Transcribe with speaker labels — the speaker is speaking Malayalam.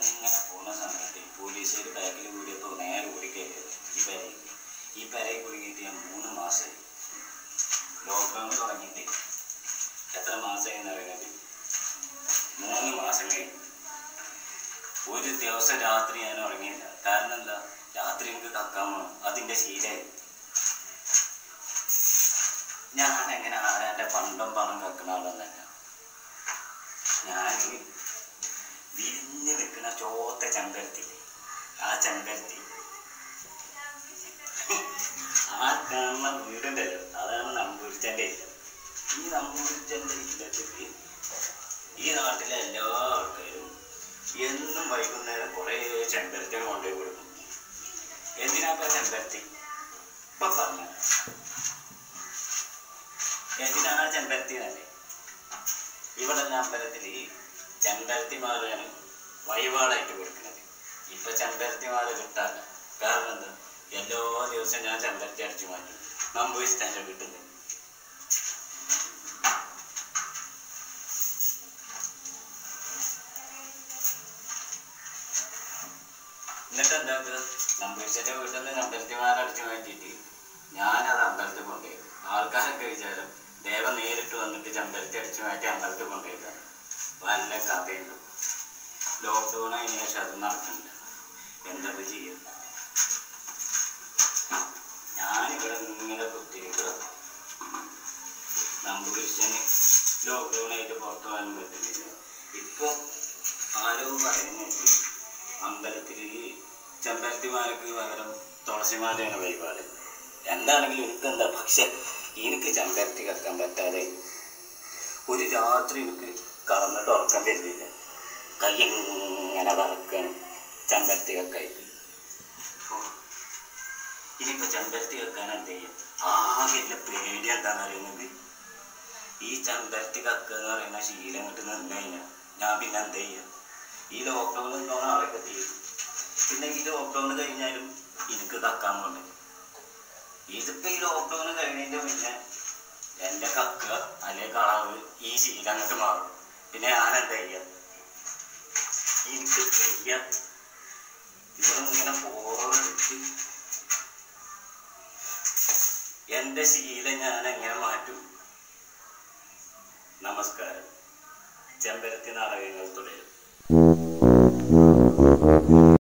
Speaker 1: ഇങ്ങനെ പോകുന്ന സമയത്ത് പോലീസുകാർ ബാക്കിൽ കൂടിയപ്പോൾ നേരെ ഓടിക്കയറ്റത് ഈ പെരയിൽ ഈ പെരയിൽ കുടുങ്ങിയിട്ട് ഞാൻ മൂന്ന് മാസമായി ലോക്ക്ഡൗൺ തുടങ്ങിയിട്ട് എത്ര മാസമായി എന്ന് പറയുന്നത് മൂന്ന് മാസം കഴിഞ്ഞു ഒരു ദിവസം രാത്രി ഞാൻ ഉറങ്ങിയില്ല കാരണം എന്താ രാത്രി എനിക്ക് കക്കാൻ വേണം അതിൻ്റെ ശീലമായി ഞാൻ എങ്ങനെ ആരാൻ്റെ പണ്ടും പണം കക്കുന്ന ആളൊന്നല്ല ഞാൻ വിരിഞ്ഞ് നിൽക്കുന്ന ചോത്ത ചെമ്പരത്തില്ലേ ആ ചെമ്പരത്തി ആ കാണുന്ന വീടുണ്ടല്ലോ അതാണ് നമ്പൂരിച്ചൻ്റെ ഇല്ലം ഈ നമ്പൂരിച്ചൻ്റെ ഇല്ലത്തിൽ ഈ നാട്ടിലെ എല്ലാ ആൾക്കാരും എന്നും വൈകുന്നേരം കുറേ ചെമ്പരത്തികൾ കൊണ്ടുപോയി കൊടുക്കും എന്തിനാപ്പ ചെമ്പരത്തി ഇപ്പൊ പറഞ്ഞ എന്തിനാണ് ആ ചെമ്പരത്തി എന്നല്ലേ ഇവിടെ അമ്പലത്തിൽ ചെമ്പരത്തി മാലയാണ് വഴിപാടായിട്ട് കൊടുക്കുന്നത് ഇപ്പൊ ചെമ്പരത്തി മാല കിട്ടാല്ല കാരണം എന്താ എല്ലാ ദിവസവും ഞാൻ ചെമ്പരത്തി അടിച്ചു മാറ്റി നമ്പൂരി തന്നെ കിട്ടുന്നത് എന്നിട്ട് എന്താക്കുക നമ്പൂരിച്ചന്റെ വീട്ടിൽ നിന്ന് ചെമ്പരത്തി മാല അടിച്ചു മാറ്റിയിട്ട് ഞാനത് അമ്പലത്തിൽ കൊണ്ടുപോയി ആൾക്കാരൊക്കെ വിചാരം ദേവൻ നേരിട്ട് വന്നിട്ട് ചെമ്പരത്തി അടിച്ചു മാറ്റി അമ്പലത്തിൽ കൊണ്ടുപോയിട്ടാണ് വല്ല കഥയുണ്ട് ലോക്ക്ഡൗൺ അതിന് ശേഷം അത് നടക്കുന്നില്ല എന്തൊക്കെ ചെയ്യും ഞാനിവിടെ ഇങ്ങനെ കുത്തിരിക്കുക നമ്പൂരിച്ചന് ലോക്ക്ഡൗൺ ആയിട്ട് പുറത്തു പോകാനും പറ്റുന്നില്ല ഇപ്പൊ ആരോ പറയുന്നുണ്ട് അമ്പലത്തിൽ ചെമ്പരത്തിമാലക്ക് പകരം തുളസിമാലയാണ് വഴിപാട് എന്താണെങ്കിലും എനിക്കെന്താ പക്ഷെ എനിക്ക് ചെമ്പരത്തി കക്കാൻ പറ്റാതെ ഒരു രാത്രി എനിക്ക് കറന്നിട്ട് ഉറക്കം വരുന്നില്ല കൈ ഇങ്ങനെ വറക്കാണ് ചെമ്പരത്തി കക്കായിട്ട് ഇനിയിപ്പോ ചെമ്പരത്തി വെക്കാൻ എന്ത് ചെയ്യും ആകെ ഇല്ല പേടി എന്താണെന്ന് അറിയുന്നത് ഈ ചെമ്പരത്തി കക്ക എന്ന് പറയുന്ന ശീലം കിട്ടി നിന്ന് കഴിഞ്ഞാൽ ഞാൻ പിന്നെ എന്ത് ചെയ്യും ഈ ലോക്ക്ഡൗൺ ഉണ്ടോന്ന് ആളൊക്കെ ചെയ്യും പിന്നെ ഈ ലോക്ക്ഡൗൺ കഴിഞ്ഞാലും എനിക്ക് കക്കാൻ പോണ്ട് ഇതിപ്പോ ഈ ലോക്ക്ഡൗൺ കഴിഞ്ഞതിന്റെ മുന്നേ എന്റെ കക്ക അല്ലെ കളവ് ഈ ശീലം അങ്ങോട്ട് മാറും പിന്നെ ഞാൻ എന്താ ചെയ്യാ എനിക്ക് ചെയ്യാം ഇവിടെ ഇങ്ങനെ പോറടിച്ച് എന്റെ ശീലം ഞാൻ എങ്ങനെ മാറ്റും നമസ്കാരം ചെമ്പരത്തി നാടകങ്ങൾ തുടരും